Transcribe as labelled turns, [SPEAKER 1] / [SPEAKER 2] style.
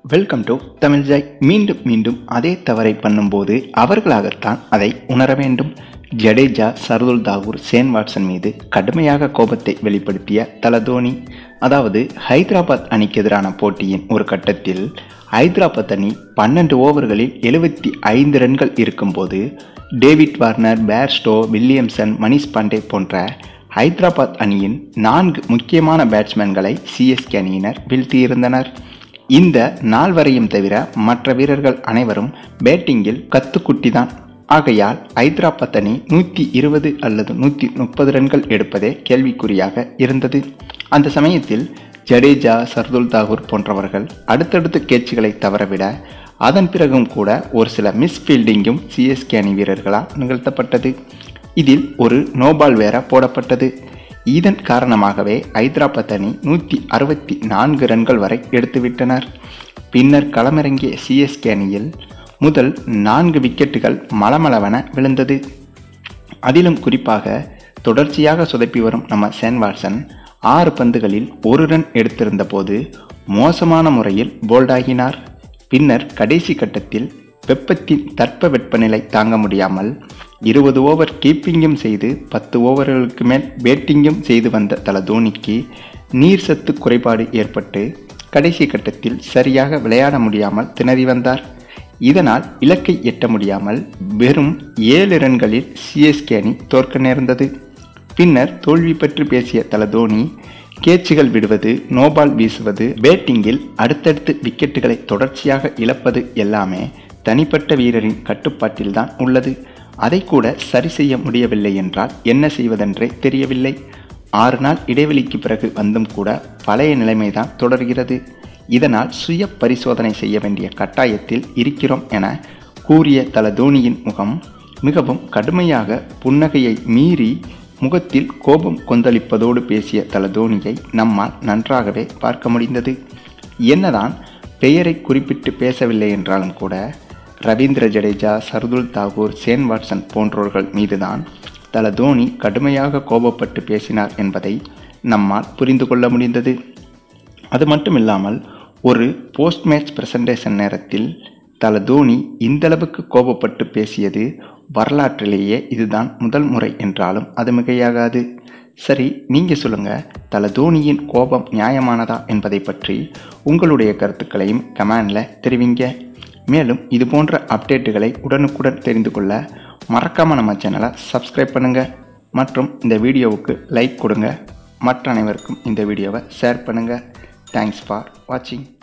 [SPEAKER 1] welcome to Tamil Joy மீண்டும் மீண்டும் அதே தவறை பண்ணும்போது அவர்களாகத்தான் அதை உணர வேண்டும் ஜடேஜா சர்துல் தாகூர் சேன் வாட்சன் மீது கடுமையாக கோபத்தை வெளிப்படுத்திய தல தோனி அதாவது ஹைதராபாத் அணிக்கு எதிரான போட்டியின் ஒரு கட்டத்தில் ஹைதராபாத் அணி பன்னெண்டு ஓவர்களில் எழுபத்தி ஐந்து ரன்கள் இருக்கும்போது David Warner Bairstow Williamson Manish Pandey போன்ற ஹைதராபாத் அணியின் நான்கு முக்கியமான பேட்ஸ்மேன்களை சிஎஸ்கே அணியினர் வீழ்த்தியிருந்தனர் இந்த நால்வரையும் தவிர மற்ற வீரர்கள் அனைவரும் பேட்டிங்கில் கத்துக்குட்டிதான் ஆகையால் ஐதராபாத் அணி நூற்றி இருபது அல்லது நூற்றி முப்பது ரன்கள் எடுப்பதே கேள்விக்குறியாக இருந்தது அந்த சமயத்தில் ஜடேஜா சர்துல் தாகூர் போன்றவர்கள் அடுத்தடுத்த கேட்சுகளை தவறவிட அதன் பிறகும் கூட ஒரு சில மிஸ் ஃபீல்டிங்கும் சிஎஸ்கே அணி வீரர்களால் நிகழ்த்தப்பட்டது இதில் ஒரு நோபால் வேற போடப்பட்டது இதன் காரணமாகவே ஐதராபாத் அணி நூற்றி அறுபத்தி நான்கு ரன்கள் வரை எடுத்துவிட்டனர் பின்னர் களமிறங்கிய சிஎஸ்கே அணியில் முதல் நான்கு விக்கெட்டுகள் மலமளவென விழுந்தது அதிலும் குறிப்பாக தொடர்ச்சியாக சொதப்பி வரும் நம்ம சேன் வாட்சன் ஆறு பந்துகளில் ஒரு ரன் எடுத்திருந்த போது மோசமான முறையில் போல்டாகினார் பின்னர் கடைசி கட்டத்தில் வெப்பத்தின் தட்ப வெப்பநிலை தாங்க முடியாமல் இருபது ஓவர் கீப்பிங்கும் செய்து பத்து ஓவர்களுக்கு மேல் பேட்டிங்கும் செய்து வந்த தல தோனிக்கு நீர் சத்து குறைபாடு ஏற்பட்டு கடைசி கட்டத்தில் சரியாக விளையாட முடியாமல் திணறி வந்தார் இதனால் இலக்கை எட்ட முடியாமல் வெறும் ஏழு ரன்களில் சிஎஸ்கே அணி தோற்க நேர்ந்தது பின்னர் தோல்வி பற்றி பேசிய தல தோனி கேட்சுகள் விடுவது நோபால் வீசுவது பேட்டிங்கில் அடுத்தடுத்து விக்கெட்டுகளை தொடர்ச்சியாக இழப்பது எல்லாமே தனிப்பட்ட வீரரின் கட்டுப்பாட்டில்தான் உள்ளது அதை கூட சரி செய்ய முடியவில்லை என்றால் என்ன செய்வதென்றே தெரியவில்லை ஆறு நாள் இடைவெளிக்கு பிறகு வந்தும் கூட பழைய நிலைமைதான் தொடர்கிறது இதனால் சுய பரிசோதனை செய்ய வேண்டிய கட்டாயத்தில் இருக்கிறோம் என கூறிய தல தோனியின் முகம் மிகவும் கடுமையாக புன்னகையை மீறி முகத்தில் கோபம் கொந்தளிப்பதோடு பேசிய தல தோனியை நம்மால் நன்றாகவே பார்க்க முடிந்தது என்னதான் பெயரை குறிப்பிட்டு பேசவில்லை என்றாலும் கூட ரவீந்திர ஜடேஜா சர்துல் தாகூர் சேன் வாட்சன் போன்றோர்கள் மீதுதான் தல தோனி கடுமையாக கோபப்பட்டு பேசினார் என்பதை நம்மால் புரிந்து கொள்ள முடிந்தது அது மட்டும் இல்லாமல் ஒரு போஸ்ட் மேட்ச் பிரசன்டேஷன் நேரத்தில் தல தோனி இந்தளவுக்கு கோபப்பட்டு பேசியது வரலாற்றிலேயே இதுதான் முதல் முறை என்றாலும் அது மிகையாகாது சரி நீங்கள் சொல்லுங்கள் தல தோனியின் கோபம் நியாயமானதா என்பதை பற்றி உங்களுடைய கருத்துக்களையும் கமெண்டில் தெரிவிங்க மேலும் இது போன்ற அப்டேட்டுகளை உடனுக்குடன் தெரிந்து கொள்ள மறக்காமல் நம்ம சேனலை சப்ஸ்கிரைப் பண்ணுங்கள் மற்றும் இந்த வீடியோவுக்கு லைக் கொடுங்க மற்ற அனைவருக்கும் இந்த வீடியோவை ஷேர் பண்ணுங்கள் தேங்க்ஸ் ஃபார் வாட்சிங்